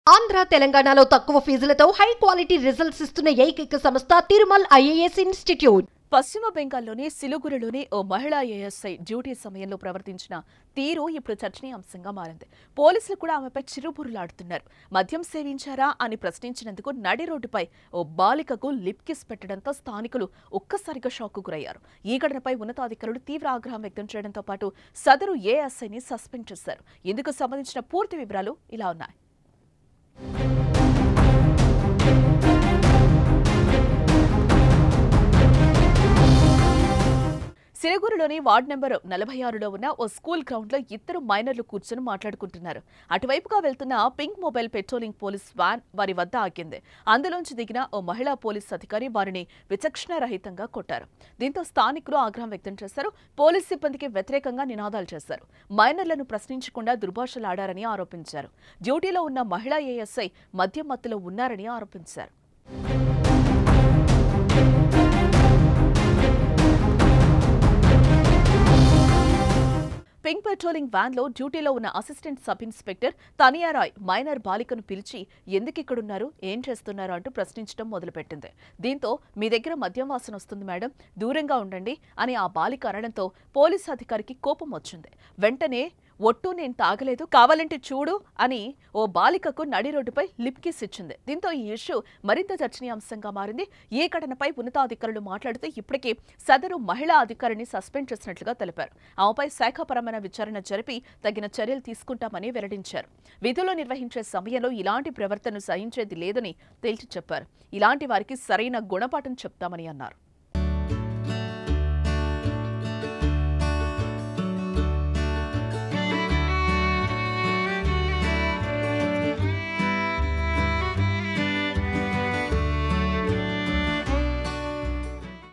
ఆంధ్ర తెలంగాణలో తక్కువ ఫీజులతో high quality results ఇస్తున్న ఏకైక సంస్థ తిరుమల్ ఐఏఎస్ ఇన్స్టిట్యూట్ పశ్చిమ బెంగాల్లోని సిలుగురులోని ఓ మహిళా ఏఎస్ఐ డ్యూటీ సమయంలో ప్రవర్తించిన తీరు ఇప్పుడు చర్చనీయాంశంగా మారింది పోలీసులు కూడా ఆమెపై చిరుబురులాడుతున్నారు మద్యం సేవించారా అని ప్రశ్నించినందుకు నడి రోడ్డుపై ఓ బాలికకు లిప్ కిస్ పెట్టడంతో స్థానికులు ఒక్కసారిగా షాక్కు గురయ్యారు ఈ ఘటనపై ఉన్నతాధికారులు తీవ్ర ఆగ్రహం వ్యక్తం చేయడంతో పాటు సదరు ఏఎస్ఐని సస్పెండ్ చేశారు ఇందుకు సంబంధించిన పూర్తి వివరాలు ఇలా ఉన్నాయి సిరగురులోని వార్డ్ నెంబర్ నలభై ఆరులో ఉన్న ఓ స్కూల్ గ్రౌండ్ లో ఇద్దరు మైనర్లు కూర్చొని మాట్లాడుకుంటున్నారు అటువైపుగా వెళ్తున్న pink mobile patrolling police van వారి వద్ద ఆగింది అందులోంచి దిగిన ఓ మహిళా పోలీస్ అధికారి వారిని విచక్షణ రహితంగా కొట్టారు దీంతో స్థానికులు ఆగ్రహం వ్యక్తం చేశారు పోలీస్ సిబ్బందికి వ్యతిరేకంగా నినాదాలు చేశారు మైనర్లను ప్రశ్నించకుండా దుర్భాషలాడారని ఆరోపించారు డ్యూటీలో ఉన్న మహిళా ఏఎస్ఐ మద్యం మత్తులో ఉన్నారని ఆరోపించారు పింక్ పెట్రోలింగ్ వ్యాన్ లో డ్యూటీలో ఉన్న assistant sub inspector Taniyarai minor బాలికను పిలిచి ఎందుకు ఇక్కడున్నారు ఏం చేస్తున్నారు అంటూ ప్రశ్నించడం మొదలుపెట్టింది దీంతో మీ దగ్గర మద్యం వాసన వస్తుంది మేడం దూరంగా ఉండండి అని ఆ బాలిక అనడంతో పోలీస్ అధికారికి కోపం వచ్చింది వెంటనే ఒట్టు నేను తాగలేదు కావాలంటే చూడు అని ఓ బాలికకు నడి రోడ్డుపై లిప్ కిస్ ఇచ్చింది దీంతో ఈ ఇష్యూ మరింత చర్చనీయాంశంగా మారింది ఈ ఘటనపై ఉన్నతాధికారులు మాట్లాడుతూ ఇప్పటికే సదరు మహిళా అధికారిని సస్పెండ్ చేసినట్లుగా తెలిపారు ఆమెపై శాఖపరమైన విచారణ జరిపి తగిన చర్యలు తీసుకుంటామని వెల్లడించారు విధులు నిర్వహించే సమయంలో ఇలాంటి ప్రవర్తన సహించేది లేదని తేల్చి చెప్పారు ఇలాంటి వారికి సరైన గుణపాఠం చెప్తామని అన్నారు